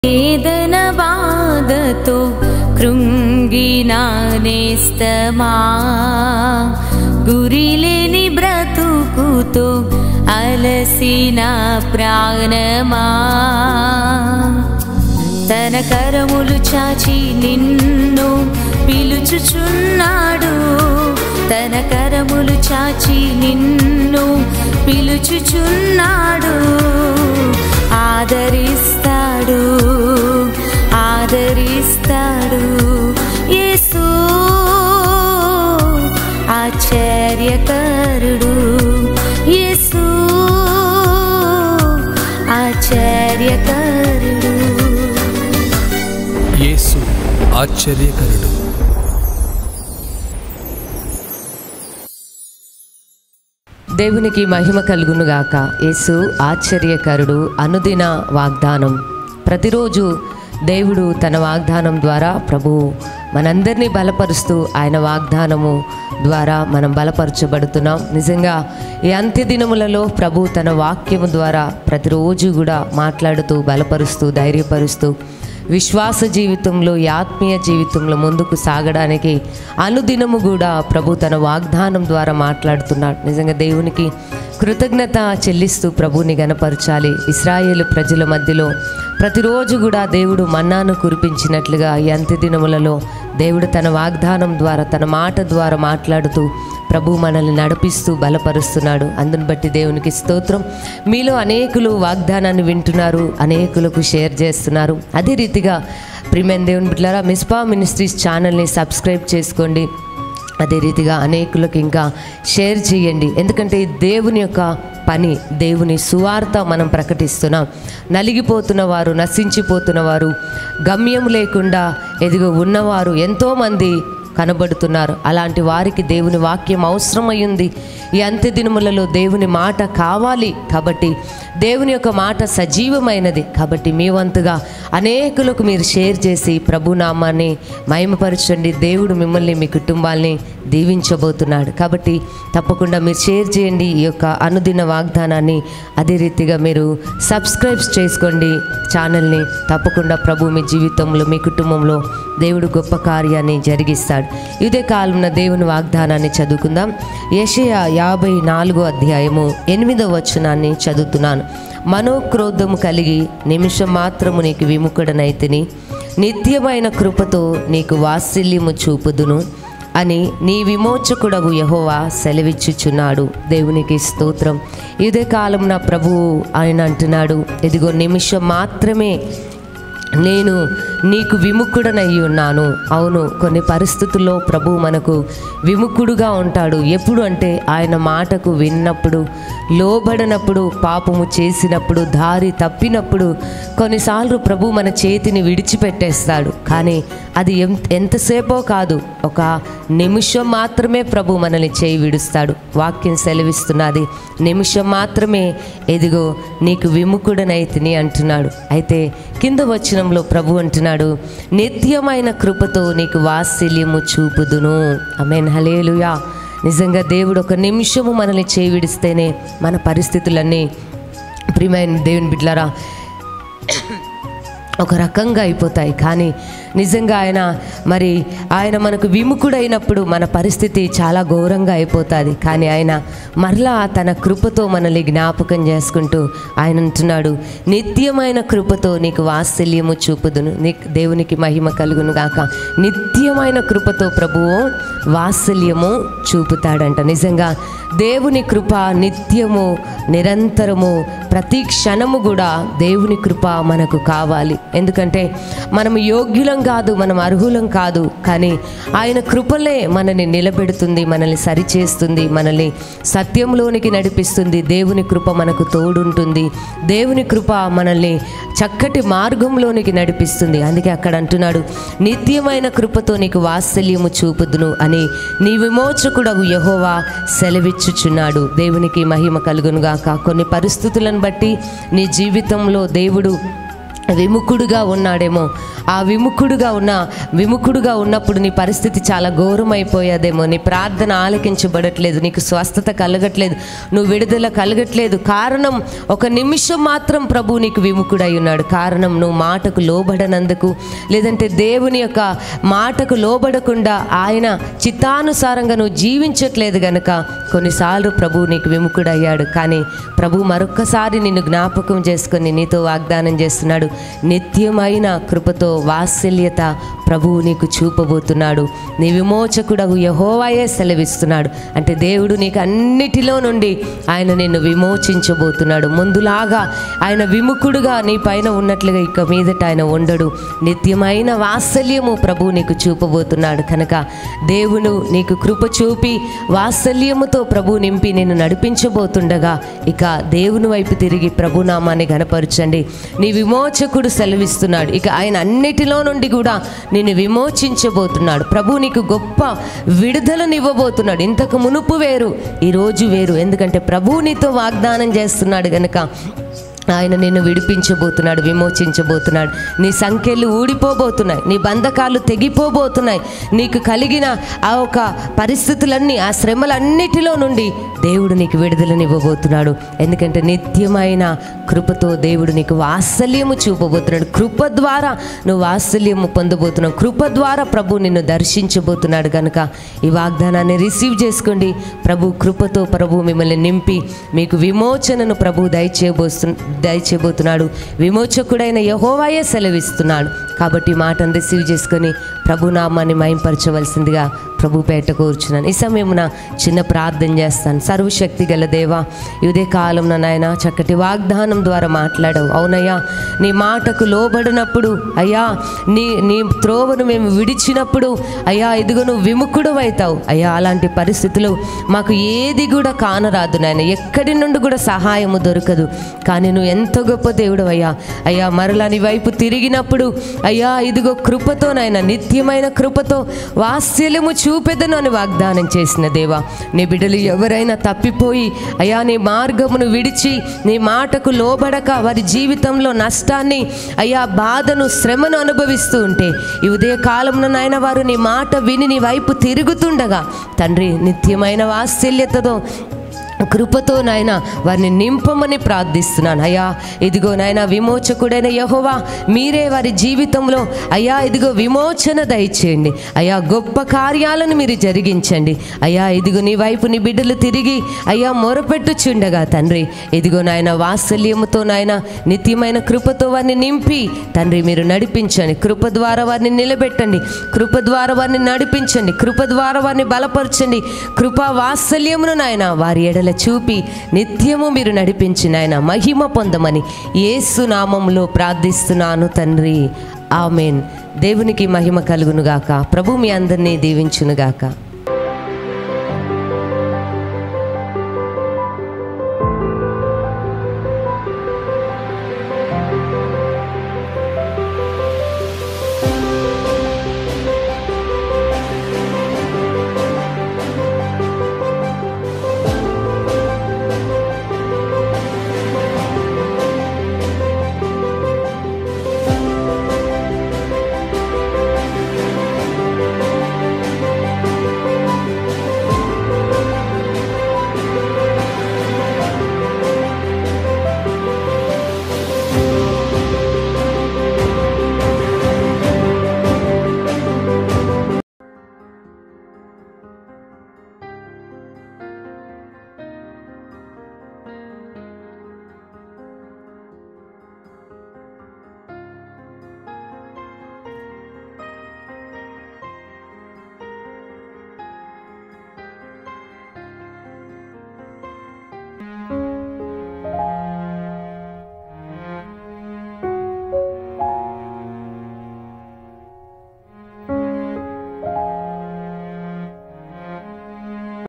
వేదన బాధతో కృంగిన నేస్తమా గురిలేని బ్రతుకుతో అలసిన ప్రాణమా తన కరములు చాచి నిన్ను పిలుచుచున్నాడు తన కరములు చాచి నిన్ను పిలుచుచున్నాడు ఆదరిస్తాడు ఆదరిస్తాడు యేసు ఆశ్చర్యకరుడు యేసు ఆశ్చర్యకరుడు యేసు ఆశ్చర్యకరుడు దేవునికి మహిమ కలుగును గాక యేసు ఆశ్చర్యకరుడు అనుదిన వాగ్దానం ప్రతిరోజు దేవుడు తన వాగ్దానం ద్వారా ప్రభువు మనందరినీ బలపరుస్తూ ఆయన వాగ్దానము ద్వారా మనం బలపరచబడుతున్నాం నిజంగా ఈ అంత్య దినములలో ప్రభు తన వాక్యము ద్వారా ప్రతిరోజు కూడా మాట్లాడుతూ బలపరుస్తూ ధైర్యపరుస్తూ విశ్వాస జీవితంలో ఈ ఆత్మీయ జీవితంలో ముందుకు సాగడానికి అనుదినము కూడా ప్రభు తన వాగ్దానం ద్వారా మాట్లాడుతున్నాడు నిజంగా దేవునికి కృతజ్ఞత చెల్లిస్తూ ప్రభుని గనపరచాలి ఇస్రాయేలు ప్రజల మధ్యలో ప్రతిరోజు కూడా దేవుడు మన్నాను కురిపించినట్లుగా ఈ అంత్య దినములలో దేవుడు తన వాగ్దానం ద్వారా తన మాట ద్వారా మాట్లాడుతూ ప్రభు మనల్ని నడిపిస్తూ బలపరుస్తున్నాడు అందుని బట్టి దేవునికి స్తోత్రం మీలో అనేకులు వాగ్దానాన్ని వింటున్నారు అనేకులకు షేర్ చేస్తున్నారు అదే రీతిగా ప్రిమెన్ దేవుని బిడ్డారా మిస్పా మినిస్ట్రీస్ ఛానల్ని సబ్స్క్రైబ్ చేసుకోండి అదే రీతిగా అనేకులకు ఇంకా షేర్ చేయండి ఎందుకంటే ఈ దేవుని యొక్క పని దేవుని సువార్త మనం ప్రకటిస్తున్నాం నలిగిపోతున్న వారు నశించిపోతున్న వారు గమ్యం లేకుండా ఎదిగో ఉన్నవారు ఎంతోమంది కనబడుతున్నారు అలాంటి వారికి దేవుని వాక్యం అవసరమైంది ఈ అంత్య దినములలో దేవుని మాట కావాలి కాబట్టి దేవుని యొక్క మాట సజీవమైనది కాబట్టి మీ వంతుగా అనేకులకు మీరు షేర్ చేసి ప్రభునామాన్ని మహిమపరచండి దేవుడు మిమ్మల్ని మీ కుటుంబాల్ని దీవించబోతున్నాడు కాబట్టి తప్పకుండా మీరు షేర్ చేయండి ఈ యొక్క అనుదిన వాగ్దానాన్ని అదే రీతిగా మీరు సబ్స్క్రైబ్ చేసుకోండి ఛానల్ని తప్పకుండా ప్రభు మీ జీవితంలో మీ కుటుంబంలో దేవుడు గొప్ప కార్యాన్ని జరిగిస్తాడు ఇదే కాలంలో దేవుని వాగ్దానాన్ని చదువుకుందాం యెషయా యాభై నాలుగో అధ్యాయము ఎనిమిదో వచనాన్ని చదువుతున్నాను మనోక్రోధము కలిగి నిమిషం మాత్రము నీకు విముఖుడనైతిని నిత్యమైన కృపతో నీకు వాత్సల్యము చూపుదును అని నీ విమోచకుడగు యహోవా సెలవిచ్చుచున్నాడు దేవునికి స్తోత్రం ఇదే కాలం నా ప్రభువు ఆయన అంటున్నాడు ఇదిగో నిమిషం మాత్రమే నేను నీకు విముఖుడనై ఉన్నాను అవును కొన్ని పరిస్థితుల్లో ప్రభు మనకు విముఖుడుగా ఉంటాడు ఎప్పుడు అంటే ఆయన మాటకు విన్నప్పుడు లోబడినప్పుడు పాపము చేసినప్పుడు దారి తప్పినప్పుడు కొన్నిసార్లు ప్రభు మన చేతిని విడిచిపెట్టేస్తాడు కానీ అది ఎం ఎంతసేపో కాదు ఒక నిమిషం మాత్రమే ప్రభు మనల్ని చేయి విడుస్తాడు వాక్యం సెలవిస్తున్నది నిమిషం మాత్రమే ఎదిగో నీకు విముఖుడనైతిని అంటున్నాడు అయితే కింద వచనంలో ప్రభు అంటున్నాడు నిత్యమైన కృపతో నీకు వాత్సల్యము చూపుదును ఆమెన్ హలేలుయా నిజంగా దేవుడు ఒక నిమిషము మనల్ని చేయి విడిస్తేనే మన పరిస్థితులన్నీ ప్రియమైన దేవుని బిడ్లారా ఒక రకంగా అయిపోతాయి కానీ నిజంగా ఆయన మరి ఆయన మనకు విముఖుడైనప్పుడు మన పరిస్థితి చాలా ఘోరంగా అయిపోతుంది కానీ ఆయన మరలా తన కృపతో మనల్ని జ్ఞాపకం చేసుకుంటూ ఆయన అంటున్నాడు నిత్యమైన కృపతో నీకు వాత్సల్యము చూపుదును నీకు దేవునికి మహిమ కలుగును గాక నిత్యమైన కృపతో ప్రభువు వాత్సల్యము చూపుతాడంట నిజంగా దేవుని కృప నిత్యము నిరంతరము ప్రతి క్షణము కూడా దేవుని కృప మనకు కావాలి ఎందుకంటే మనం యోగ్యులం కాదు మనం అర్హులం కాదు కానీ ఆయన కృపలే మనల్ని నిలబెడుతుంది మనల్ని సరిచేస్తుంది మనల్ని సత్యంలోనికి నడిపిస్తుంది దేవుని కృప మనకు తోడుంటుంది దేవుని కృప మనల్ని చక్కటి మార్గంలోనికి నడిపిస్తుంది అందుకే అక్కడ అంటున్నాడు నిత్యమైన కృపతో నీకు వాత్సల్యము చూపుదును అని నీ విమోచకుడగు యహోవా సెలవిచ్చుచున్నాడు దేవునికి మహిమ కలుగునుగాక కొన్ని పరిస్థితులను బట్టి నీ జీవితంలో దేవుడు విముఖుడుగా ఉన్నాడేమో ఆ విముఖుడుగా ఉన్న విముఖుడుగా ఉన్నప్పుడు నీ పరిస్థితి చాలా ఘోరమైపోయేదేమో నీ ప్రార్థన ఆలకించబడట్లేదు నీకు స్వస్థత కలగట్లేదు నువ్వు విడుదల కలగట్లేదు కారణం ఒక నిమిషం మాత్రం ప్రభు నీకు విముఖుడై ఉన్నాడు కారణం నువ్వు మాటకు లోబడనందుకు లేదంటే దేవుని యొక్క మాటకు లోబడకుండా ఆయన చిత్తానుసారంగా నువ్వు జీవించట్లేదు గనక కొన్నిసార్లు ప్రభు నీకు విముఖుడయ్యాడు కానీ ప్రభు మరొక్కసారి నిన్ను జ్ఞాపకం చేసుకొని నీతో వాగ్దానం చేస్తున్నాడు నిత్యమైన కృపతో వాత్సల్యత ప్రభువు నీకు చూపబోతున్నాడు నీ విమోచకుడగు యహోవాయే సెలవిస్తున్నాడు అంటే దేవుడు నీకు అన్నిటిలో నుండి ఆయన నిన్ను విమోచించబోతున్నాడు ముందులాగా ఆయన విముఖుడుగా నీ పైన ఉన్నట్లుగా ఇక మీదట ఆయన ఉండడు నిత్యమైన వాత్సల్యము ప్రభువు నీకు చూపబోతున్నాడు కనుక దేవుడు నీకు కృప చూపి వాత్సల్యముతో ప్రభు నింపి నిన్ను నడిపించబోతుండగా ఇక దేవుని వైపు తిరిగి ప్రభునామాన్ని గనపరచండి నీ విమోచకుడు సెలవిస్తున్నాడు ఇక ఆయన అన్నిటిలో నుండి కూడా నిన్ను విమోచించబోతున్నాడు ప్రభు నీకు గొప్ప విడుదలనివ్వబోతున్నాడు ఇంతకు మునుపు వేరు ఈరోజు వేరు ఎందుకంటే ప్రభు నీతో వాగ్దానం చేస్తున్నాడు గనుక ఆయన నిన్ను విడిపించబోతున్నాడు విమోచించబోతున్నాడు నీ సంఖ్యలు ఊడిపోబోతున్నాయి నీ బంధకాలు తెగిపోబోతున్నాయి నీకు కలిగిన ఆ ఒక పరిస్థితులన్నీ ఆ శ్రమలన్నిటిలో నుండి దేవుడు నీకు విడుదలనివ్వబోతున్నాడు ఎందుకంటే నిత్యమైన కృపతో దేవుడు నీకు వాత్సల్యము చూపబోతున్నాడు కృప ద్వారా నువ్వు వాత్సల్యము పొందబోతున్నావు కృప ద్వారా ప్రభు నిన్ను దర్శించబోతున్నాడు కనుక ఈ వాగ్దానాన్ని రిసీవ్ చేసుకోండి ప్రభు కృపతో ప్రభు మిమ్మల్ని నింపి మీకు విమోచనను ప్రభు దయచేయబోస్తు దయచేయబోతున్నాడు విమోచకుడైన యహోవాయే సెలవిస్తున్నాడు కాబట్టి ఈ మాటను రిసీవ్ చేసుకొని ప్రభు నామాన్ని మయంపరచవలసిందిగా ప్రభు పేట కూర్చున్నాను ఈ సమయమున చిన్న ప్రార్థన చేస్తాను సర్వశక్తి గల దేవా ఇదే కాలంలో నాయన చక్కటి వాగ్దానం ద్వారా మాట్లాడావు అవునయ్యా నీ మాటకు లోబడినప్పుడు అయ్యా నీ నీ త్రోవను మేము విడిచినప్పుడు అయ్యా ఇదిగో నువ్వు విముఖుడు అవుతావు అయ్యా అలాంటి పరిస్థితులు మాకు ఏది కూడా కానరాదు నాయన ఎక్కడి నుండి కూడా సహాయము దొరకదు కానీ నువ్వు ఎంతో గొప్ప దేవుడు అయ్యా అయ్యా మరలా నీ వైపు తిరిగినప్పుడు అయ్యా ఇదిగో కృపతో నాయన నిత్యమైన కృపతో వాత్సల్యము చూపెదను అని వాగ్దానం చేసిన దేవా నీ బిడ్డలు ఎవరైనా తప్పిపోయి అయ్యా నీ మార్గమును విడిచి నీ మాటకు లోబడక వారి జీవితంలో నష్టాన్ని అయ్యా బాధను శ్రమను అనుభవిస్తూ ఉంటే ఈ ఉదయ కాలంలో నాయన వారు నీ మాట విని నీ వైపు తిరుగుతుండగా తండ్రి నిత్యమైన వాత్సల్యతతో కృపతో నాయన వారిని నింపమని ప్రార్థిస్తున్నాను అయ్యా ఇదిగో నాయన విమోచకుడైన యహోవా మీరే వారి జీవితంలో అయ్యా ఇదిగో విమోచన దయచేయండి అయ్యా గొప్ప కార్యాలను మీరు జరిగించండి అయ్యా ఇదిగో నీ వైపు నీ బిడ్డలు తిరిగి అయ్యా మొరపెట్టుచుండగా తండ్రి ఇదిగో నాయన వాత్సల్యముతో నాయన నిత్యమైన కృపతో వారిని నింపి తండ్రి మీరు నడిపించండి కృప ద్వారా వారిని నిలబెట్టండి కృప ద్వారా వారిని నడిపించండి కృప ద్వారా వారిని బలపరచండి కృపా వాత్సల్యమును నాయన వారి ఎడల చూపి నిత్యము మీరు నడిపించిన ఆయన మహిమ పొందమని యేసు నామంలో ప్రార్థిస్తున్నాను తండ్రి ఆమెన్ దేవునికి మహిమ కలుగునుగాక ప్రభు మీ అందరినీ దీవించునుగాక